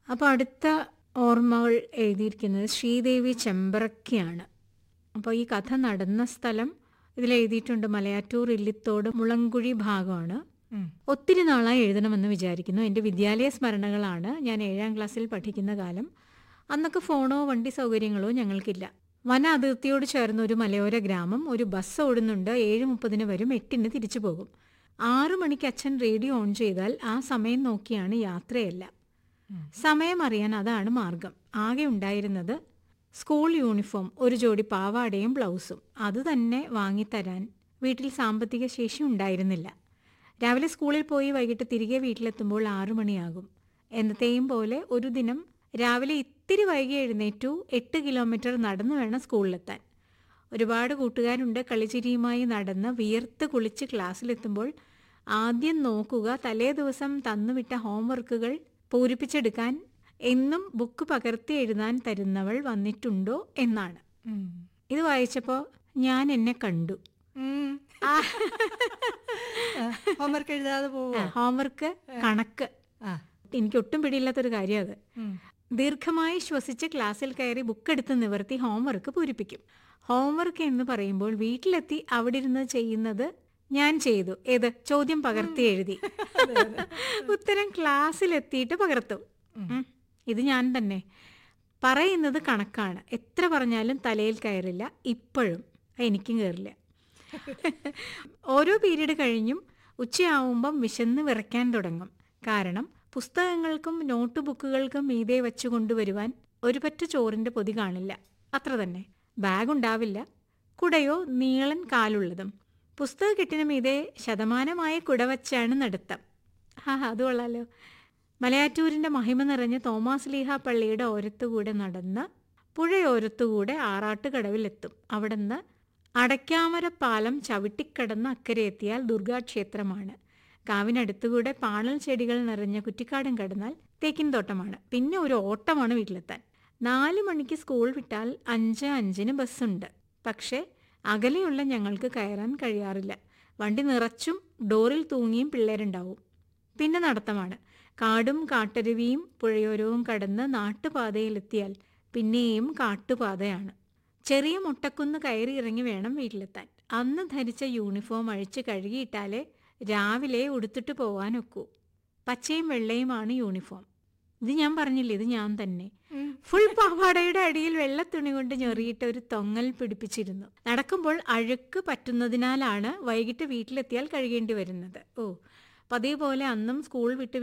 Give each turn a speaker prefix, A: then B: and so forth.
A: അപ്പോൾ അടുത്ത ഓർമ്മകൾ എഴുതിയിരിക്കുന്നത് ശ്രീദേവി ചെമ്പറക്കയാണ് അപ്പോൾ ഈ കഥ നടന്ന സ്ഥലം ഇതിൽ എഴുതിയിട്ടുണ്ട് മലയാറ്റൂർ ഇല്ലിത്തോട് മുളങ്കുഴി ഭാഗമാണ്
B: ഉം.
A: ഒത്തിരി നാളായി എഴുതണമെന്ന് വിചാരിക്കുന്നു എൻ്റെ വിദ്യാലയ സ്മരണകളാണ് ഞാൻ ഏഴാം ക്ലാസ്സിൽ പഠിക്കുന്ന കാലം അന്നൊക്കെ ഫോണോ വണ്ടി സൗകര്യങ്ങളോ ഞങ്ങൾക്കില്ല വന അതിർത്തിയോട് ചേർന്ന ഒരു മലയോര ഗ്രാമം ഒരു ബസ് ഓടുന്നുണ്ട് ഏഴ് മുപ്പതിന് വരും എട്ടിന് തിരിച്ചു പോകും ആറു മണിക്ക് അച്ഛൻ റേഡിയോ ഓൺ ചെയ്താൽ ആ സമയം നോക്കിയാണ് യാത്രയെല്ലാം സമയം അറിയാൻ അതാണ് മാർഗം ആകെ ഉണ്ടായിരുന്നത് സ്കൂൾ യൂണിഫോം ഒരു ജോഡി പാവാടയും ബ്ലൗസും അത് തന്നെ വാങ്ങിത്തരാൻ വീട്ടിൽ സാമ്പത്തിക ശേഷി ഉണ്ടായിരുന്നില്ല രാവിലെ സ്കൂളിൽ പോയി വൈകിട്ട് തിരികെ വീട്ടിലെത്തുമ്പോൾ ആറു മണിയാകും എന്നത്തെയും പോലെ ഒരു ദിനം രാവിലെ ഇത്തിരി വൈകി എഴുന്നേറ്റു എട്ട് കിലോമീറ്റർ നടന്നു വേണം സ്കൂളിലെത്താൻ ഒരുപാട് കൂട്ടുകാരുണ്ട് കളിച്ചിരിയുമായി നടന്ന് വിയർത്ത് കുളിച്ച് ക്ലാസ്സിലെത്തുമ്പോൾ ആദ്യം നോക്കുക തലേ ദിവസം തന്നുവിട്ട ഹോംവർക്കുകൾ പൂരിപ്പിച്ചെടുക്കാൻ എന്നും ബുക്ക് പകർത്തി എഴുതാൻ തരുന്നവൾ വന്നിട്ടുണ്ടോ എന്നാണ്
B: ഉം.
A: ഇത് വായിച്ചപ്പോൾ ഞാൻ എന്നെ കണ്ടു
B: ഉം. ആ, ഹോംവർക്ക് എഴുതാതെ പോവോ
A: ഹോംവർക്ക് കണക്ക്
B: ആ
A: എനിക്ക് ഒട്ടും പിടിയില്ലാത്തൊരു കാര്യം അത്
B: ഉം.
A: ദീർഘമായി ശ്വസിച്ച് ക്ലാസ്സിൽ കയറി ബുക്കെടുത്ത് നിവർത്തി ഹോംവർക്ക് പൂരിപ്പിക്കും ഹോംവർക്ക് എന്ന് പറയുമ്പോൾ വീട്ടിലെത്തി അവിടെ ഇരുന്ന് ചെയ്യുന്നത് ഞാൻ ചെയ്തു ഏത് ചോദ്യം പകർത്തി എഴുതി ഉത്തരം ക്ലാസ്സിലെത്തിയിട്ട് പകർത്തും ഉം. ഇത് ഞാൻ തന്നെ പറയുന്നത് കണക്കാണ് എത്ര പറഞ്ഞാലും തലയിൽ കയറില്ല ഇപ്പോഴും എനിക്കും കയറില്ല ഓരോ പീരീഡ് കഴിഞ്ഞും ഉച്ചയാവുമ്പം വിശന്ന് വിറയ്ക്കാൻ തുടങ്ങും കാരണം പുസ്തകങ്ങൾക്കും നോട്ട് ബുക്കുകൾക്കും മീതെ വെച്ചു കൊണ്ടുവരുവാൻ ഒരു പറ്റ ചോറിന്റെ പൊതി കാണില്ല അത്ര തന്നെ ബാഗ് ഉണ്ടാവില്ല കുടയോ നീളൻ കാലുള്ളതും പുസ്തകക്കെട്ടിന് മീതെ ശതമാനമായ കുട വച്ചാണ് നടത്തം ഹാ അത് കൊള്ളാലോ മലയാറ്റൂരിന്റെ മഹിമ നിറഞ്ഞ തോമാസ് ലീഹ പള്ളിയുടെ ഓരത്തുകൂടെ നടന്ന് പുഴയോരത്തുകൂടെ ആറാട്ടുകടവിലെത്തും അവിടുന്ന് അടയ്ക്കാമര പാലം ചവിട്ടിക്കടന്ന് അക്കരെ എത്തിയാൽ ദുർഗാക്ഷേത്രമാണ് കാവിനടുത്തുകൂടെ പാണൽ ചെടികൾ നിറഞ്ഞ കുറ്റിക്കാടും കടന്നാൽ തേക്കിൻ തോട്ടമാണ് പിന്നെ ഒരു ഓട്ടമാണ് വീട്ടിലെത്താൻ നാല് മണിക്ക് സ്കൂൾ വിട്ടാൽ അഞ്ച് അഞ്ചിന് ബസ്സുണ്ട് പക്ഷേ അകലെയുള്ള ഞങ്ങൾക്ക് കയറാൻ കഴിയാറില്ല വണ്ടി നിറച്ചും ഡോറിൽ തൂങ്ങിയും പിള്ളേരുണ്ടാവും പിന്നെ നടത്തമാണ് കാടും കാട്ടരുവിയും പുഴയോരവും കടന്ന് നാട്ടുപാതയിലെത്തിയാൽ പിന്നെയും കാട്ടുപാതയാണ് ചെറിയ മുട്ടക്കുന്ന് കയറി ഇറങ്ങി വേണം വീട്ടിലെത്താൻ അന്ന് ധരിച്ച യൂണിഫോം അഴിച്ച് കഴുകിയിട്ടാലേ രാവിലെ ഉടുത്തിട്ട് പോവാനൊക്കൂ പച്ചയും വെള്ളയുമാണ് യൂണിഫോം ഇത് ഞാൻ പറഞ്ഞില്ലേ ഇത് ഞാൻ തന്നെ
B: ഉം.
A: ഫുൾ പാവാടയുടെ അടിയിൽ വെള്ളത്തുണി കൊണ്ട് ഞെറിയിട്ട് ഒരു തൊങ്ങൽ പിടിപ്പിച്ചിരുന്നു നടക്കുമ്പോൾ അഴുക്ക് പറ്റുന്നതിനാലാണ് വൈകിട്ട് വീട്ടിലെത്തിയാൽ കഴുകേണ്ടി വരുന്നത് ഓ പതിവ് പോലെ അന്നും സ്കൂൾ വിട്ട്